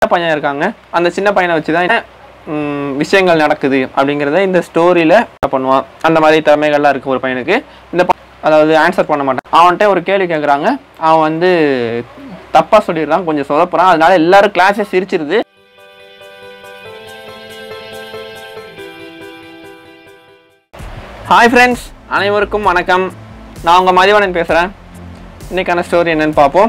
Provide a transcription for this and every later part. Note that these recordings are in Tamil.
பையன் இருக்காங்க அந்த சின்ன பையனை வச்சு தான் ம், விஷயங்கள் நடக்குது அப்படிங்கிறத இந்த ஸ்டோரியில் பண்ணுவான் அந்த மாதிரி திறமைகள்லாம் இருக்குது ஒரு பையனுக்கு இந்த ப- அதாவது ஆன்சர் பண்ண மாட்டான் அவன்கிட்ட ஒரு கேள்வி கேட்குறாங்க அவன் வந்து தப்பாக சொல்லிடுறான் கொஞ்சம் சொதப்புறான் அதனால எல்லாரும் கிளாஸே சிரிச்சிருது ஹாய் ஃப்ரெண்ட்ஸ் அனைவருக்கும் வணக்கம் நான் உங்கள் மதிவாணன் பேசுகிறேன் இன்றைக்கான ஸ்டோரி என்னன்னு பார்ப்போம்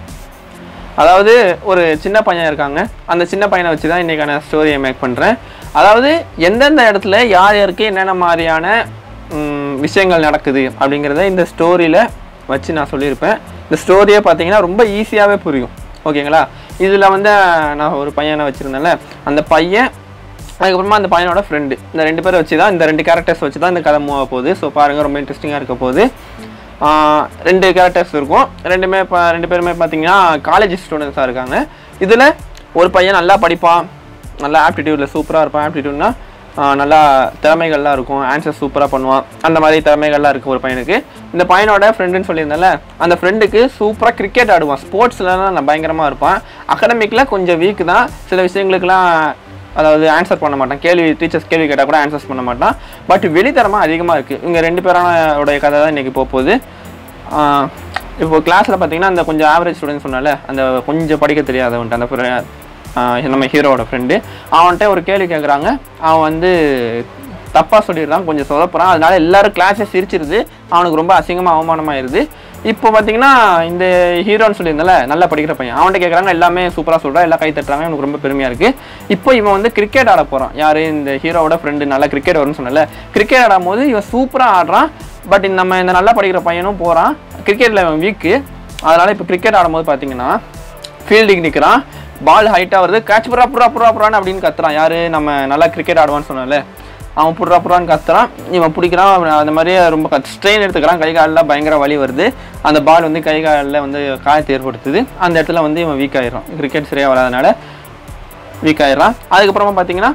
அதாவது ஒரு சின்ன பையன் இருக்காங்க அந்த சின்ன பையனை வச்சு தான் இன்றைக்கான ஸ்டோரியை மேக் பண்ணுறேன் அதாவது எந்தெந்த இடத்துல யார் யாருக்கு என்னென்ன மாதிரியான ம், விஷயங்கள் நடக்குது அப்படிங்கிறத இந்த ஸ்டோரியில் வச்சு நான் சொல்லியிருப்பேன் இந்த ஸ்டோரியை பார்த்தீங்கன்னா ரொம்ப ஈஸியாகவே புரியும் ஓகேங்களா இதில் வந்து நான் ஒரு பையனை வச்சுருந்தேன்ல அந்த பையன் அதுக்கப்புறமா அந்த பையனோட ஃப்ரெண்டு இந்த ரெண்டு பேரை வச்சு தான் இந்த ரெண்டு கேரக்டர்ஸ் வச்சு தான் இந்த கதை மூவ் ஆக போகுது ஸோ பாருங்கள் ரொம்ப இன்ட்ரெஸ்டிங்காக இருக்க போகுது ஆஹ் ரெண்டு கேரக்டர்ஸ் இருக்கும் ரெண்டுமே இப்போ ரெண்டு பேருமே பார்த்தீங்கன்னா காலேஜ் ஸ்டூடெண்ட்ஸாக இருக்காங்க இதில் ஒரு பையன் நல்லா படிப்பான் நல்லா ஆப்டிடியூடில் சூப்பராக இருப்பான் ஆப்டிடியூட்னா நல்லா திறமைகள்லாம் இருக்கும் ஆன்சர் சூப்பராக பண்ணுவான் அந்த மாதிரி திறமைகள்லாம் இருக்குது ஒரு பையனுக்கு இந்த பையனோட ஃப்ரெண்டுன்னு சொல்லியிருந்தேன்ல அந்த ஃப்ரெண்டுக்கு சூப்பராக கிரிக்கெட் ஆடுவான் ஸ்போர்ட்ஸ்லாம் நான் பயங்கரமாக இருப்பான் அகடமிக்கில் கொஞ்சம் வீக் தான் சில விஷயங்களுக்குலாம் அதாவது ஆன்சர் பண்ண மாட்டான் கேள்வி டீச்சர்ஸ் கேள்வி கேட்டால் கூட ஆன்சர்ஸ் பண்ண மாட்டான் பட் வெளித்தரமாக அதிகமாக இருக்குது இவங்க ரெண்டு பேரோட கதை தான் இன்றைக்கி போக போகுது ஆஹ் இப்போ கிளாஸில் பார்த்தீங்கன்னா அந்த கொஞ்சம் ஆவரேஜ் ஸ்டூடெண்ட் சொன்னால அந்த கொஞ்சம் படிக்க தெரியாதவன்ட்டு அந்த fri- ஆஹ் நம்ம ஹீரோவோட ஃப்ரெண்டு அவன்கிட்ட ஒரு கேள்வி கேட்குறாங்க அவன் வந்து தப்பாக சொல்லிடுறான் கொஞ்சம் சொதப்புறான் அதனால எல்லாரும் கிளாஸே சிரிச்சிருது அவனுக்கு ரொம்ப அசிங்கமாக அவமானமாயிருது இப்போ பார்த்தீங்கன்னா இந்த ஹீரோன்னு சொல்லியிருந்தல நல்லா படிக்கிற பையன் அவன்கிட்ட கேட்குறாங்க எல்லாமே சூப்பராக சொல்கிறான் எல்லாம் கை தட்டுறாங்க எனக்கு ரொம்ப பெருமையாக இருக்குது இப்போ இவன் வந்து கிரிக்கெட் ஆட போகிறான் யார் இந்த ஹீரோவோட ஃப்ரெண்டு நல்லா கிரிக்கெட் வரும்னு சொன்னல கிரிக்கெட் ஆடும் போது இவன் சூப்பராக ஆடுறான் பட் நம்ம இந்த நல்லா படிக்கிற பையனும் போகிறான் கிரிக்கெட்டில் இவன் வீக்கு அதனால் இப்போ கிரிக்கெட் ஆடும்போது பார்த்தீங்கன்னா ஃபீல்டிங் நிற்கிறான் பால் ஹைட்டாக வருது கேட்ச் புறா புறா புறா புறான்னு அப்படின்னு கத்துறான் யார் நம்ம நல்லா கிரிக்கெட் ஆடுவான்னு சொன்னால அவன் புட்றா புறான்னு கத்துறான் இவன் பிடிக்கிறான் அவன் அந்த மாதிரியே ரொம்ப கத் ஸ்ட்ரெயின் எடுத்துக்கிறான் கை காலில் பயங்கர வலி வருது அந்த பால் வந்து கை காலில் வந்து காயத்தை ஏற்படுத்துது அந்த இடத்துல வந்து இவன் வீக் ஆயிடுறான் கிரிக்கெட் சரியாக வராதனால வீக் ஆயிடுறான் அதுக்கப்புறமா பார்த்தீங்கன்னா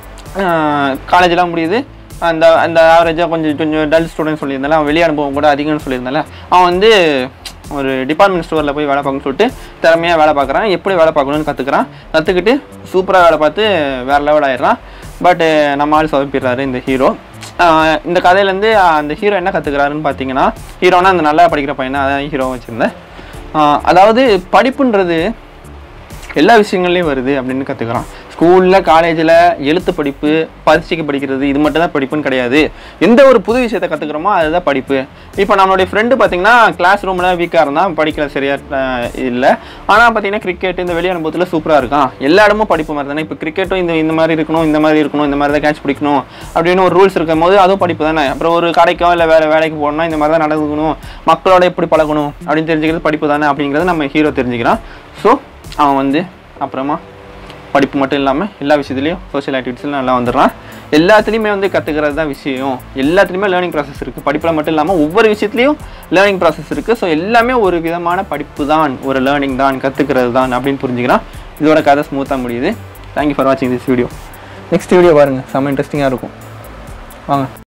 காலேஜ்லாம் முடியுது அந்த அந்த ஆவரேஜாக கொஞ்சம் கொஞ்சம் டல் ஸ்டூடெண்ட் சொல்லியிருந்தால அவன் வெளி அனுபவம் கூட அதிகம்னு சொல்லியிருந்தால அவன் வந்து ஒரு டிபார்ட்மெண்ட் ஸ்டோரில் போய் வேலை பார்க்கணும்னு சொல்லிட்டு திறமையாக வேலை பார்க்குறான் எப்படி வேலை பார்க்கணும்னு கற்றுக்குறான் கற்றுக்கிட்டு சூப்பராக வேலை பார்த்து வேறு லெவல் ஆயிடுறான் பட்டு நம்ம ஆள் சொதப்பிடுறாரு இந்த ஹீரோ இந்த கதையிலேருந்து அந்த ஹீரோ என்ன கற்றுக்குறாருன்னு பார்த்தீங்கன்னா ஹீரோனா அந்த நல்லா படிக்கிற பையன் தான் அதான் ஹீரோ வச்சுருந்தேன் அதாவது படிப்புன்றது எல்லா விஷயங்கள்லையும் வருது அப்படின்னு கற்றுக்குறான் ஸ்கூலில் காலேஜில் எழுத்து படிப்பு பரீட்சைக்கு படிக்கிறது இது மட்டும் தான் படிப்புன்னு கிடையாது எந்த ஒரு புது விஷயத்தை கற்றுக்குறோமோ அதுதான் படிப்பு இப்போ நம்மளுடைய ஃப்ரெண்டு பார்த்தீங்கன்னா கிளாஸ் ரூமில் வீக்காக இருந்தால் படிக்கல சரியாக இல்லை ஆனால் பார்த்தீங்கன்னா கிரிக்கெட் இந்த வெளி அனுபவத்தில் சூப்பராக இருக்கான் எல்லா இடமும் படிப்பு மாதிரி தானே இப்போ கிரிக்கெட்டும் இந்த இந்த மாதிரி இருக்கணும் இந்த மாதிரி இருக்கணும் இந்த மாதிரி தான் கேட்ச் பிடிக்கணும் அப்படின்னு ஒரு ரூல்ஸ் இருக்கும் போது அதுவும் படிப்பு தானே அப்புறம் ஒரு கடைக்கோ இல்லை வேறு வேலைக்கு போகணும்னா இந்த மாதிரி தான் நடந்துக்கணும் மக்களோட எப்படி பழகணும் அப்படின்னு தெரிஞ்சுக்கிறது படிப்பு தானே அப்படிங்கிறத நம்ம ஹீரோ தெரிஞ்சுக்கிறான் ஸோ அவன் வந்து அப்புறமா படிப்பு மட்டும் இல்லாமல் எல்லா விஷயத்துலையும் சோஷியல் ஆக்டிவிட்டிஸில் நல்லா வந்துடுறான் எல்லாத்துலேயுமே வந்து கற்றுக்கிறது தான் விஷயம் எல்லாத்துலேயுமே லேர்னிங் ப்ராசஸ் இருக்குது படிப்பில் மட்டும் இல்லாமல் ஒவ்வொரு விஷயத்துலையும் லேர்னிங் ப்ராசஸ் இருக்குது ஸோ எல்லாமே ஒரு விதமான படிப்பு தான் ஒரு லேர்னிங் தான் கற்றுக்கிறது தான் அப்படின்னு புரிஞ்சுக்கிறான் இதோட கதை ஸ்மூத்தாக முடியுது தேங்க்யூ ஃபார் வாட்சிங் திஸ் வீடியோ நெக்ஸ்ட் வீடியோ பாருங்கள் செம்ம இன்ட்ரெஸ்டிங்காக இருக்கும் வாங்க